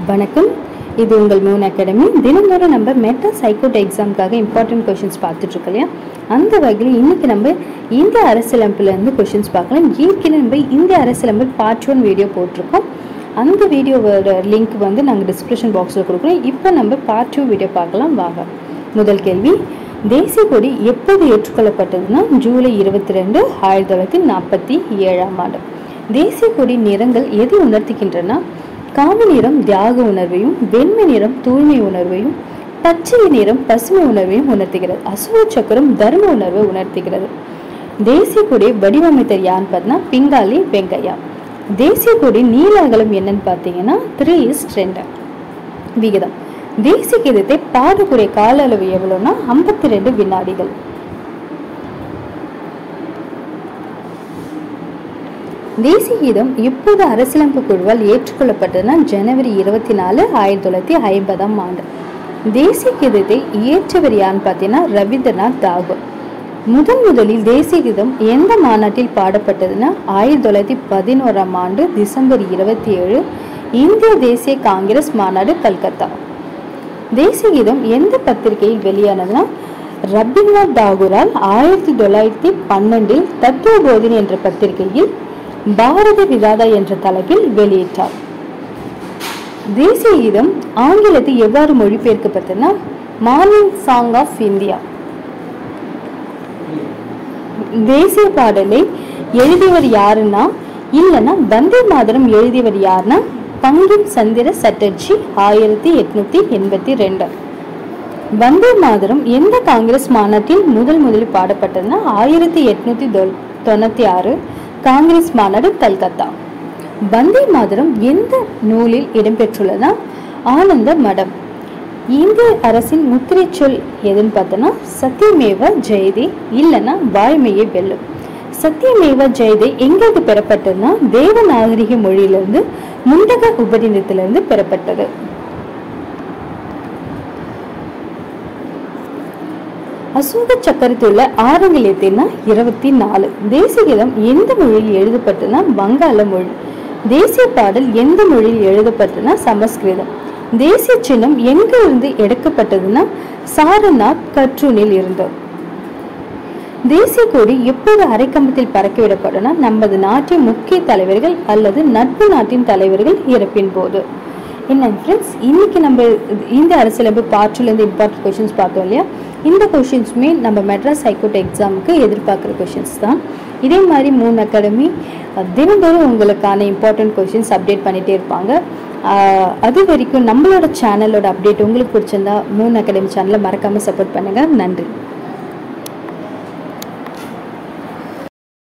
வணக்கம் இது உங்கள் மூன் அகாடமி தினந்தோறும் நம்ம மெட்டா சைக்கோட் எக்ஸாமுக்காக இம்பார்ட்டன்ட் கொஷின்ஸ் பார்த்துட்ருக்கோம் இல்லையா அந்த வகையில் இன்றைக்கி நம்ம இந்திய அரசியலமைப்புலேருந்து கொஷின்ஸ் பார்க்கலாம் ஏற்கனவே நம்ம இந்திய அரசியலமைப்பு பார்ட் ஒன் வீடியோ போட்டிருக்கோம் அந்த வீடியோவோட லிங்க் வந்து நாங்கள் டிஸ்கிரிப்ஷன் பாக்ஸில் கொடுக்குறோம் இப்போ நம்ம பார்ட் டூ வீடியோ பார்க்கலாம் வாங்க முதல் கேள்வி தேசிய கொடி எப்போது ஏற்றுக்கொள்ளப்பட்டதுன்னா ஜூலை இருபத்தி ரெண்டு ஆயிரத்தி தொள்ளாயிரத்தி நாற்பத்தி ஏழாம் ஆண்டு தேசிய கொடி நிறங்கள் எதை உணர்த்துகின்றன காவி நிறம் தியாக உணர்வையும் வெண்மை நிறம் தூய்மை உணர்வையும் பச்சை நிறம் பசுமை உணர்வையும் உணர்த்துகிறது அசோக சக்கரம் தர்ம உணர்வை உணர்த்துகிறது தேசிய கொடியை வடிவமைத்தர் யாருன்னு பார்த்தீங்கன்னா பிங்காலி வெங்கையா தேசிய கொடி நீல அகலம் என்னன்னு பார்த்தீங்கன்னா த்ரீ இஸ் ரெண்டு விகிதம் தேசிய கீதத்தை பாடக்கூடிய கால அளவு எவ்வளோன்னா ஐம்பத்தி ரெண்டு வினாடிகள் தேசிய கீதம் எப்போது அரசியலமைப்பு குழுவால் ஏற்றுக்கொள்ளப்பட்டதுன்னா ஜனவரி இருபத்தி நாலு ஆயிரத்தி தொள்ளாயிரத்தி ஐம்பதாம் ஆண்டு தேசிய கீதத்தை இயற்றவர் யாருன்னு பார்த்தீங்கன்னா ரவீந்திரநாத் தாகூர் முதன் முதலில் தேசிய கீதம் எந்த மாநாட்டில் பாடப்பட்டதுன்னா ஆயிரத்தி தொள்ளாயிரத்தி பதினோராம் ஆண்டு டிசம்பர் இருபத்தி ஏழு இந்திய தேசிய காங்கிரஸ் மாநாடு கல்கத்தா தேசிய கீதம் எந்த பத்திரிகையில் வெளியானதுன்னா ரவீந்திரநாத் தாகூரால் ஆயிரத்தி தொள்ளாயிரத்தி பன்னெண்டில் தத்துவ போதினி என்ற பத்திரிகையில் பாரத விதாதா என்ற தலைப்பில் வெளியிட்டார் தேசிய கீதம் ஆங்கிலத்தில் எவ்வாறு மொழிபெயர்க்கப்பட்டதுன்னா மார்னிங் சாங் ஆஃப் இந்தியா தேசிய பாடலை எழுதியவர் யாருன்னா இல்லைன்னா வந்தே மாதரம் எழுதியவர் யாருன்னா பங்கிம் சந்திர சட்டர்ஜி ஆயிரத்தி எட்நூத்தி எண்பத்தி ரெண்டு வந்தே மாதரம் எந்த காங்கிரஸ் மாநாட்டில் முதல் முதலில் பாடப்பட்டதுன்னா ஆயிரத்தி எட்நூத்தி தொண்ணூத்தி ஆறு காங்கிரஸ் மாநாடு கல்கத்தா வந்தே மாதரம் எந்த நூலில் இடம்பெற்றுள்ளதா ஆனந்த மடம் இந்திய அரசின் முத்திரை சொல் எதுன்னு பார்த்தோன்னா சத்தியமேவ ஜெயதே இல்லைன்னா வாய்மையை வெல்லும் சத்தியமேவ ஜெயதே எங்கிருந்து பெறப்பட்டதுன்னா தேவநாகரிக மொழியிலிருந்து முண்டக உபநிதத்திலிருந்து பெறப்பட்டது அசோக சக்கரத்தில் உள்ள ஆறுகள் எத்தனா இருபத்தி நாலு தேசிய கீதம் எந்த மொழியில் எழுதப்பட்டதுன்னா வங்காள மொழி தேசிய பாடல் எந்த மொழியில் எழுதப்பட்டதுன்னா சமஸ்கிருதம் தேசிய சின்னம் எங்க இருந்து எடுக்கப்பட்டதுன்னா சாரநாத் கற்றூனில் இருந்தோம் தேசிய கொடி எப்போது அரைக்கம்பத்தில் பறக்க விடப்படும்னா நமது நாட்டின் முக்கிய தலைவர்கள் அல்லது நட்பு நாட்டின் தலைவர்கள் இறப்பின் போது என்ன ஃப்ரெண்ட்ஸ் இன்னைக்கு நம்ம இந்த அரசியலமைப்பு பார்ட்டிலேருந்து இம்பார்ட்டன்ட் கொஷின்ஸ் பார்த்தோம் இல்லையா இந்த கொஷின்ஸுமே நம்ம மெட்ராஸ் ஹைகோர்ட் எக்ஸாமுக்கு எதிர்பார்க்குற கொஷின்ஸ் தான் இதே மாதிரி மூணு அகாடமி தினந்தோறும் உங்களுக்கான இம்பார்ட்டன்ட் கொஷின்ஸ் அப்டேட் பண்ணிகிட்டே இருப்பாங்க அது வரைக்கும் நம்மளோட சேனலோட அப்டேட் உங்களுக்கு பிடிச்சிருந்தா மூணு அகாடமி சேனலை மறக்காமல் சப்போர்ட் பண்ணுங்கள் நன்றி